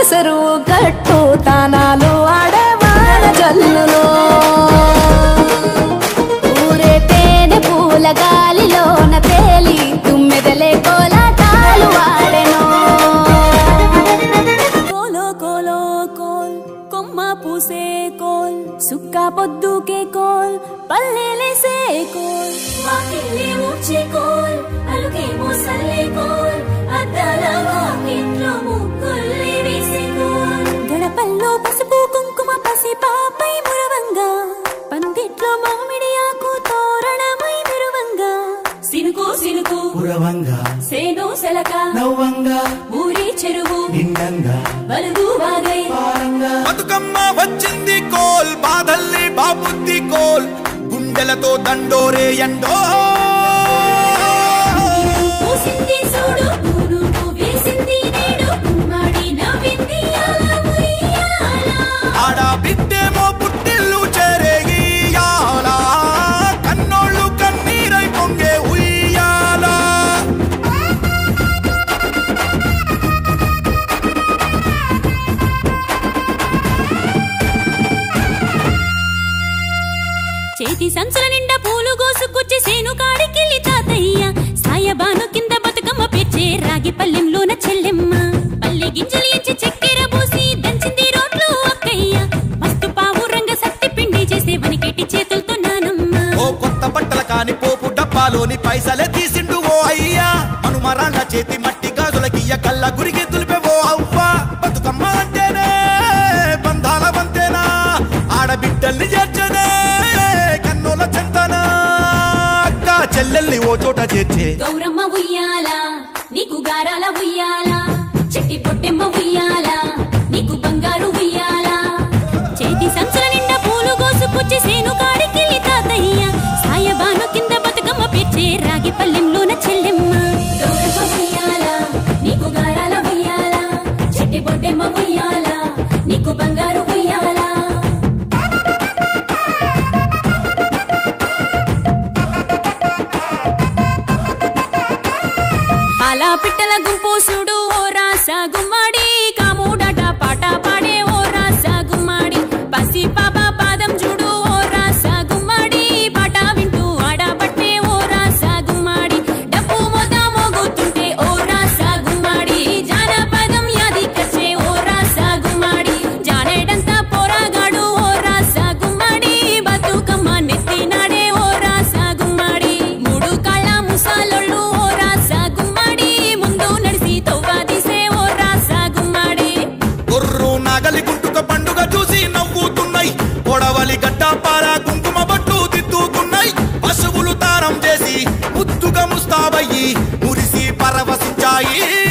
చెరువు గట్టు తానాలు ఆడవాడ జల్లులో ఊరే తేనె పూల గాలిలోన తేలి తుమ్మెదలే కోలాటాలు వాడెను కోలో కోలో కోల్ కొమ్మ పూసే కోల్ సుక్క పొద్దుకే కోల్ పల్లెలేసే కోల్ వాకిల్లే ఊడ్చే కోల్ అలుకేమో సల్లే కోల్ అద్దాల వాకిట్లో ముగ్గుల్లే వేసే కోల్ గడపల్లో పసుపు కుంకుమ పసి పాపై మురవంగా పందిట్లో మామిడి ఆకు తోరణమై మెరువంగా సినుకు సినుకు పురవంగా సేను సెలక నవ్వంగా ఊరి చెరువు నిండంగా బలుగు వాగై పారంగా బతుకమ్మ వచ్చింది కోల్ బాధల్ని బాబుద్ది కోల్ గుండెలతో దండోరే ఎండో పూసింది చూడు పూలు వేసింది నేడు కుమ్మడి నవ్వింది అలా ఉయ్యాల. ఆడ బిడ్డేమో పుట్టిల్లు చెరేగియాల కన్నోళ్ళు కన్నీరై పొంగే ఉయ్యాల చేతి సంచుల నిండా పూలు గోసుకొచ్చి సేను కాడికెళ్ళి తాతయ్య సాయబాను కింద బతుకమ్మ పెచ్చే రాగి పల్లెంలోన చెల్లెమ్మ పల్లె గింజలు ఇచ్చి చక్కెర పోసి దంచింది రోడ్లు అక్కయ్య మస్తు పావు రంగ సత్తి పిండి చేసే వనికెట్టి చేతులతో నానమ్మ ఓ కొత్త బట్టల కాని పోపు డబ్బాలోని పైసలే తీసిండు ఓ అయ్యా మనుమరాళ్ళ చేతి మట్టి గాజులకియ్య కళ్ళ గురికి తులిపే ఓ అవ్వ బతుకమ్మ అంటేనే బంధాల వంతేనా ఆడబిడ్డల్ని చేర్చనే కన్నుల చెంతనా అక్క చెల్లెల్ని ఓ చోట చేర్చే గౌరమ్మ ఉయ్యాల నీకు గారాల ఉయ్యాల చెట్టి పొట్టెమ్మ ఉయ్యాల నీకు బంగారు ఉయ్యాల చేతి సంచుల నిండా పూలు గోసుకొచ్చి సేను కాడికెళ్ళి తాతయ్య సాయబాను కింద బతుకమ్మ పెచ్చే రాగి పల్లెంలోన చెల్లెమ్మ గౌరమ్మ ఉయ్యాల నీకు గారాల ఉయ్యాల చెట్టి పొట్టెమ్మ ఉయ్యాల నీకు బంగారు ఉయ్యాల అలా పిట్టల గుంపు చూడు ఓ రాస గుమ్మడి కాముడట పాట పాడే ఓ రాస గుమ్మడి పసి పాప పాదం చూడు ఓ రాస గుమ్మడి పాట వింటూ ఆడబట్టే ఓ రాస గుమ్మడి డప్పు మొద మోగుతుంటే ఓ రాస గుమ్మడి జానపదం యాది కచ్చే ఓ రాస గుమ్మడి జానేడంతా పోరాగాడు ఓ రాస గుమ్మడి బతుకమ్మ నెత్తినాడే ఓ రాస గుమ్మడి మూడు కాళ్ళ ముసాలొళ్ళు ఓ రాస గుమ్మడి ముందు నడిసి తవ్వాదిసే ఓ రాస గుమ్మడి గొర్రు నాగలి గుంటుక పండుగ చూసి నవ్వుతున్నాయి పొడవలి గడ్డ పార కుంకుమ బట్టు దిద్దుకున్నాయి పశువులు తారం చేసి ముద్దుగా ముస్తాబయ్యి మురిసి పరవశించాయి